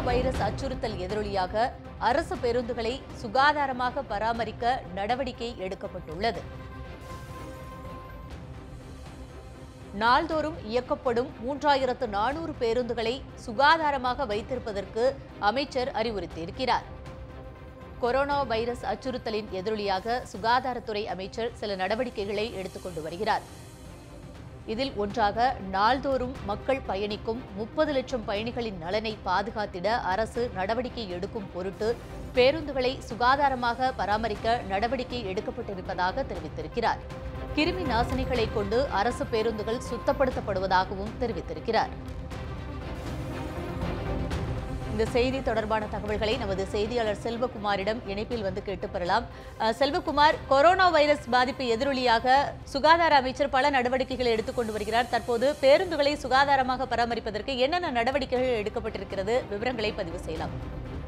virus அச்சுறுத்தல் எதிரொலியாக அரசு பேருந்துகளை சுகாதாரமாக பராமரிக்க நடவடிக்கை எடுக்கப்பட்டுள்ளது நாள்தோறும் இயக்கப்படும் மூன்றாயிரத்து நானூறு பேருந்துகளை சுகாதாரமாக வைத்திருப்பதற்கு அமைச்சர் அறிவுறுத்தியிருக்கிறார் கொரோனா வைரஸ் அச்சுறுத்தலின் எதிரொலியாக சுகாதாரத்துறை அமைச்சர் சில நடவடிக்கைகளை எடுத்துக்கொண்டு வருகிறார் இதில் ஒன்றாக நாள்தோறும் மக்கள் பயணிக்கும் முப்பது லட்சம் பயணிகளின் நலனை பாதுகாத்திட அரசு நடவடிக்கை எடுக்கும் பொருட்டு பேருந்துகளை சுகாதாரமாக பராமரிக்க நடவடிக்கை எடுக்கப்பட்டிருப்பதாக தெரிவித்திருக்கிறார் கிருமி நாசினிகளை கொண்டு அரசு பேருந்துகள் சுத்தப்படுத்தப்படுவதாகவும் தெரிவித்திருக்கிறார் இந்த செய்தி தொடர்பான தகவல்களை நமது செய்தியாளர் செல்வகுமாரிடம் இணைப்பில் வந்து கேட்டு பெறலாம் அஹ், செல்வகுமார் கொரோனா வைரஸ் பாதிப்பு எதிரொலியாக சுகாதார அமைச்சர் பல நடவடிக்கைகளை எடுத்துக்கொண்டு வருகிறார் தற்போது பேருந்துகளை சுகாதாரமாக பராமரிப்பதற்கு என்னென்ன நடவடிக்கைகள் எடுக்கப்பட்டிருக்கிறது விவரங்களை பதிவு செய்யலாம்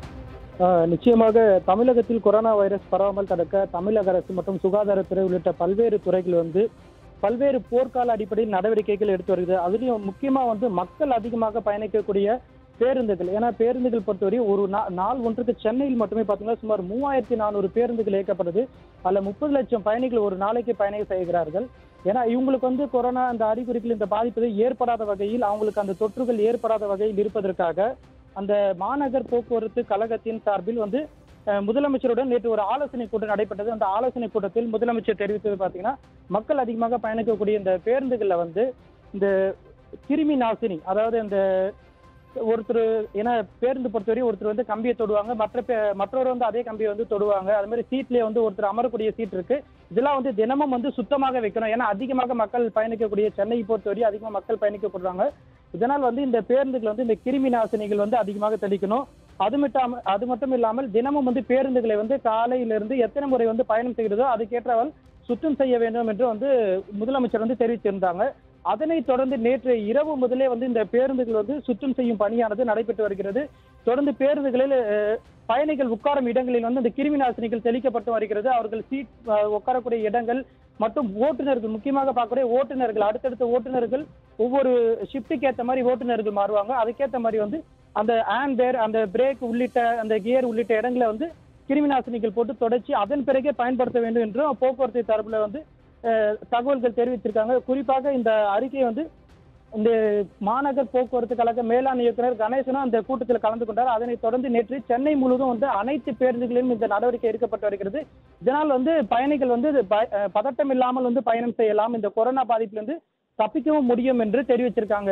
ஆஹ் நிச்சயமாக தமிழகத்தில் கொரோனா வைரஸ் பரவாமல் தடுக்க தமிழக அரசு மற்றும் சுகாதாரத்துறை உள்ளிட்ட பல்வேறு துறைகள் வந்து பல்வேறு போர்க்கால அடிப்படையில் நடவடிக்கைகள் எடுத்து வருகிறது அதுலயும் முக்கியமா வந்து மக்கள் அதிகமாக பயணிக்கக்கூடிய பேருந்துகள் ஏன்னா பேருந்துகள் பொறுத்தவரை ஒரு நா- நாள் ஒன்றுக்கு சென்னையில் மட்டுமே பார்த்தீங்கன்னா சுமார் மூவாயிரத்தி நானூறு பேருந்துகள் இயக்கப்படுது அதில் முப்பது லட்சம் பயணிகள் ஒரு நாளைக்கு பயணம் செய்கிறார்கள் ஏன்னா இவங்களுக்கு வந்து கொரோனா அந்த அறிகுறிகள் இந்த பாதிப்பு ஏற்படாத வகையில் அவங்களுக்கு அந்த தொற்றுகள் ஏற்படாத வகையில் இருப்பதற்காக அந்த மாநகர் போக்குவரத்து கழகத்தின் சார்பில் வந்து அஹ், முதலமைச்சருடன் நேற்று ஒரு ஆலோசனை கூட்டம் நடைபெற்றது அந்த ஆலோசனை கூட்டத்தில் முதலமைச்சர் தெரிவித்தது பார்த்தீங்கன்னா மக்கள் அதிகமாக பயணிக்கக்கூடிய இந்த பேருந்துகளில் வந்து இந்த கிருமி நாசினி அதாவது இந்த ஒருத்தர் ஏன்னா பேருந்து பொறுத்தவரை ஒருத்தர் வந்து கம்பியை தொடுவாங்க மற்ற பே- மற்றவர் வந்து அதே கம்பியை வந்து தொடுவாங்க அது மாதிரி சீட்லயே வந்து ஒருத்தர் அமரக்கூடிய சீட் இருக்கு இதெல்லாம் வந்து தினமும் வந்து சுத்தமாக வைக்கணும் ஏன்னா அதிகமாக மக்கள் பயணிக்கக்கூடிய சென்னை பொறுத்தவரை அதிகமாக மக்கள் பயணிக்கப்படுறாங்க இதனால் வந்து இந்த பேருந்துகள் வந்து இந்த கிருமி நாசினிகள் வந்து அதிகமாக தெளிக்கணும் அது மட்டும் அது மட்டும் இல்லாமல் தினமும் வந்து பேருந்துகளை வந்து காலையிலிருந்து எத்தனை முறை வந்து பயணம் செய்கிறதோ அதுக்கேற்றவால் சுத்தம் செய்ய வேண்டும் என்று வந்து முதலமைச்சர் வந்து தெரிவித்திருந்தாங்க அதனைத் தொடர்ந்து நேற்று இரவு முதலே வந்து இந்த பேருந்துகள் வந்து சுத்தம் செய்யும் பணியானது நடைபெற்று வருகிறது தொடர்ந்து பேருந்துகளில் அஹ், பயணிகள் உட்காரும் இடங்களில் வந்து இந்த கிருமி நாசினிகள் தெளிக்கப்பட்டு வருகிறது அவர்கள் சீட் அஹ், உட்காரக்கூடிய இடங்கள் மற்றும் ஓட்டுநர்கள் முக்கியமாக பார்க்கக்கூடிய ஓட்டுநர்கள் அடுத்தடுத்த ஓட்டுநர்கள் ஒவ்வொரு ஷிஃப்ட்டுக்கு ஏற்ற மாதிரி ஓட்டுநர்கள் மாறுவாங்க அதுக்கேற்ற மாதிரி வந்து அந்த ஆண்டர் அந்த பிரேக் உள்ளிட்ட அந்த கியர் உள்ளிட்ட இடங்களை வந்து கிருமி நாசினிகள் போட்டு தொடச்சி அதன் பிறகே பயன்படுத்த வேண்டும் என்றும் போக்குவரத்து தரப்புல வந்து அஹ், தகவல்கள் தெரிவித்திருக்காங்க குறிப்பாக இந்த அறிக்கை வந்து இந்த மாநகர் போக்குவரத்து கழக மேலாண் இயக்குனர் கணேசனும் அந்த கூட்டத்தில் கலந்து கொண்டார் அதனைத் தொடர்ந்து நேற்று சென்னை முழுவதும் வந்து அனைத்து பேருந்துகளிலும் இந்த நடவடிக்கை எடுக்கப்பட்டு வருகிறது இதனால் வந்து பயணிகள் வந்து பய- அஹ், பதட்டம் இல்லாமல் வந்து பயணம் செய்யலாம் இந்த கொரோனா பாதிப்பிலிருந்து தப்பிக்கவும் முடியும் என்று தெரிவிச்சிருக்காங்க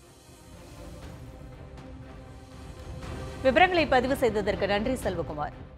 விவரங்களை பதிவு செய்ததற்கு நன்றி செல்வகுமார்